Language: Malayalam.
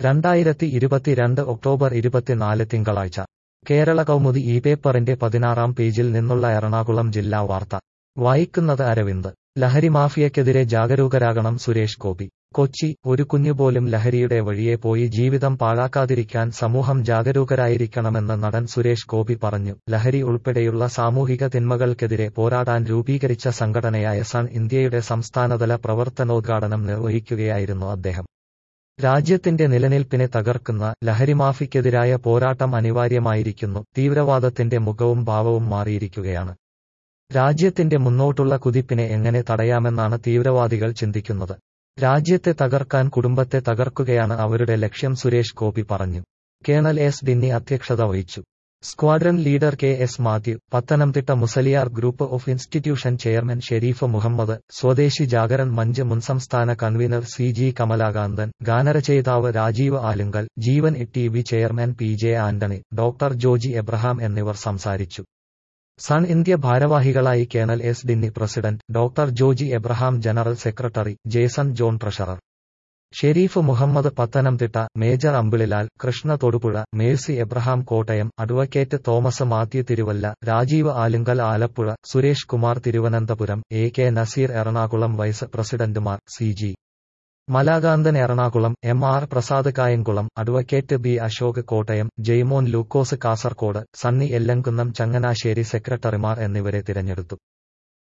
രണ്ടായിരത്തി ഇരുപത്തിരണ്ട് ഒക്ടോബർ ഇരുപത്തിനാല് തിങ്കളാഴ്ച കേരള കൗമുദി ഈ പേപ്പറിന്റെ പതിനാറാം പേജിൽ നിന്നുള്ള എറണാകുളം ജില്ലാ വാർത്ത വായിക്കുന്നത് അരവിന്ദ് ലഹരി മാഫിയക്കെതിരെ ജാഗരൂകരാകണം സുരേഷ് ഗോപി കൊച്ചി ഒരു കുഞ്ഞുപോലും ലഹരിയുടെ വഴിയെ പോയി ജീവിതം പാഴാക്കാതിരിക്കാൻ സമൂഹം ജാഗരൂകരായിരിക്കണമെന്ന് നടൻ സുരേഷ് ഗോപി പറഞ്ഞു ലഹരി ഉൾപ്പെടെയുള്ള സാമൂഹിക തിന്മകൾക്കെതിരെ പോരാടാൻ രൂപീകരിച്ച സംഘടനയായ സൺ ഇന്ത്യയുടെ സംസ്ഥാനതല പ്രവർത്തനോദ്ഘാടനം നിർവഹിക്കുകയായിരുന്നു അദ്ദേഹം രാജ്യത്തിന്റെ നിലനിൽപ്പിനെ തകർക്കുന്ന ലഹരിമാഫിക്കെതിരായ പോരാട്ടം അനിവാര്യമായിരിക്കുന്നു തീവ്രവാദത്തിന്റെ മുഖവും ഭാവവും മാറിയിരിക്കുകയാണ് രാജ്യത്തിന്റെ മുന്നോട്ടുള്ള കുതിപ്പിനെ എങ്ങനെ തടയാമെന്നാണ് തീവ്രവാദികൾ ചിന്തിക്കുന്നത് രാജ്യത്തെ തകർക്കാൻ കുടുംബത്തെ തകർക്കുകയാണ് അവരുടെ ലക്ഷ്യം സുരേഷ് ഗോപി പറഞ്ഞു കേണൽ എസ് ഡിന്നി അധ്യക്ഷത വഹിച്ചു squadron leader K S Mathew Pathanamthitta Musaliar group of institution chairman Sharif Muhammad സ്വദേശി ജാഗരൺ മഞ്ച് മുൻ സംസ്ഥാന കൺവീനർ സി ജി കമലാകാന്തൻ ഗാനരചയിതാവ് Rajeev Alunkal Jeevan T V chairman P J Antony doctor Joji Abraham എന്നിവർ സംസാരിച്ചു സൺ ഇന്ത്യ ഭാരവാഹികളായി colonel S Dinny president doctor Joji Abraham general secretary Jason John treasurer Sharif Muhammad Pathanamthitta major Ambililal Krishna Thodupuzha Mercy Abraham Kottayam advocate Thomas Mathew Thiruvalla Rajeev Alunkal Alappuzha Suresh Kumar Thiruvananthapuram A K Naseer Ernakulam vice പ്രസിഡന്റുമാർ C G Malakanthan Ernakulam M R Prasad Kayamkulam advocate B Ashok Kottayam Jaimon Lukose Kasaragod Sunny Ellamkunnam Changanassery സെക്രട്ടറിമാർ എന്നിവരെ തിരഞ്ഞെടുത്തു